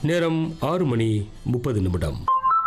நேரம் ஆறு மணி முப்பது நிமிடம்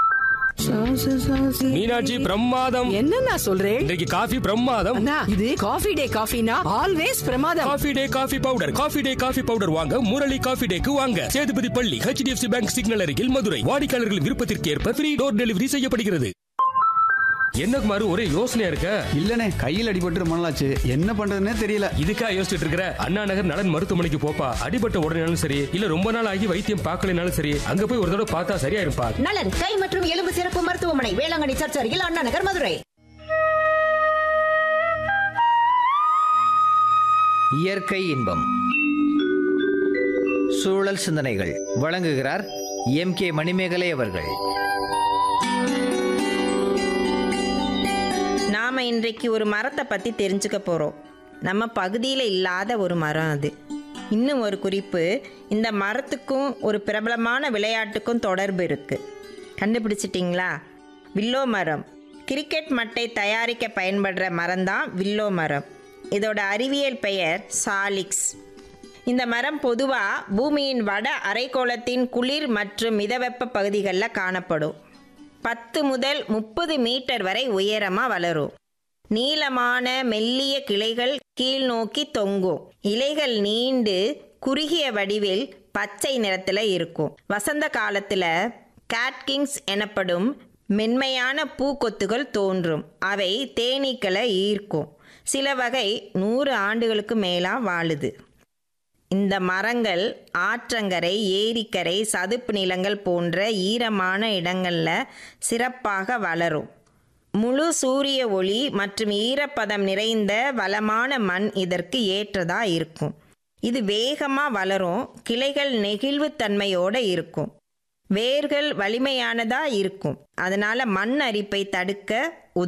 மீனாட்சி பிரமாதம் என்னண்ணா சொல்றேன் இன்றைக்கு காஃபி பிரமாதம் அண்ணா இது காஃபி டே காஃபினா ஆல்வேஸ் பிரமாதம் coffee day coffee powder coffee day coffee powder வாங்க முரளி காஃபி டேக்கு வாங்க சேதுபதி பள்ளி ஹெச்டிஎஃப்சி பேங்க் சிக்னல் அருகில் மதுரை வாடிக்கையாளர்கள் விருப்பத்திற்கு ஏற்ப ஃப்ரீ டோர் டெலிவரி செய்யப்படுகிறது என்ன குமாரு ஒரே யோசனையா இருக்க இல்லனே கையில் அடிபட்டு ரொம்ப நாளாச்சு என்ன பண்றதுன்னே தெரியல இதுக்கா யோசிச்சுட்டு இருக்கிற அண்ணா நகர் நலன் மருத்துவமனைக்கு போப்பா அடிபட்ட உடனேனாலும் சரி இல்ல ரொம்ப நாள் ஆகி வைத்தியம் பார்க்கலனாலும் சரி அங்க போய் ஒரு தடவை பார்த்தா சரியா இருப்பா நலன் கை மற்றும் எலும்பு சிறப்பு மருத்துவமனை வேளாங்கண்ணி சர்ச் அருகில் அண்ணா நகர் மதுரை இயற்கை இன்பம் சூழல் சிந்தனைகள் வழங்குகிறார் எம் கே மணிமேகலை அவர்கள் நாம் இன்றைக்கு ஒரு மரத்தை பற்றி தெரிஞ்சுக்க போகிறோம் நம்ம பகுதியில் இல்லாத ஒரு மரம் அது இன்னும் ஒரு குறிப்பு இந்த மரத்துக்கும் ஒரு பிரபலமான விளையாட்டுக்கும் தொடர்பு இருக்குது கண்டுபிடிச்சிட்டிங்களா வில்லோ மரம் கிரிக்கெட் மட்டை தயாரிக்க பயன்படுற மரம் தான் வில்லோ மரம் இதோட அறிவியல் பெயர் சாலிக்ஸ் இந்த மரம் பொதுவாக பூமியின் வட அரைக்கோளத்தின் குளிர் மற்றும் மிதவெப்ப பகுதிகளில் காணப்படும் பத்து முதல் முப்பது மீட்டர் வரை உயரமாக வளரும் நீளமான மெல்லிய கிளைகள் கீழ் நோக்கி தொங்கும் இலைகள் நீண்டு குறுகிய வடிவில் பச்சை நிறத்தில் இருக்கும் வசந்த காலத்தில் கேட்கிங்ஸ் எனப்படும் மென்மையான பூக்கொத்துகள் தோன்றும் அவை தேனீக்களை ஈர்க்கும் சில வகை நூறு ஆண்டுகளுக்கு மேலா வாழுது இந்த மரங்கள் ஆற்றங்கரை ஏரிக்கரை சதுப்பு நிலங்கள் போன்ற ஈரமான இடங்களில் சிறப்பாக வளரும் முழு சூரிய ஒளி மற்றும் ஈரப்பதம் நிறைந்த வளமான மண் இதற்கு ஏற்றதா இருக்கும் இது வேகமாக வளரும் கிளைகள் நெகிழ்வுத்தன்மையோடு இருக்கும் வேர்கள் வலிமையானதா இருக்கும் அதனால மண் அரிப்பை தடுக்க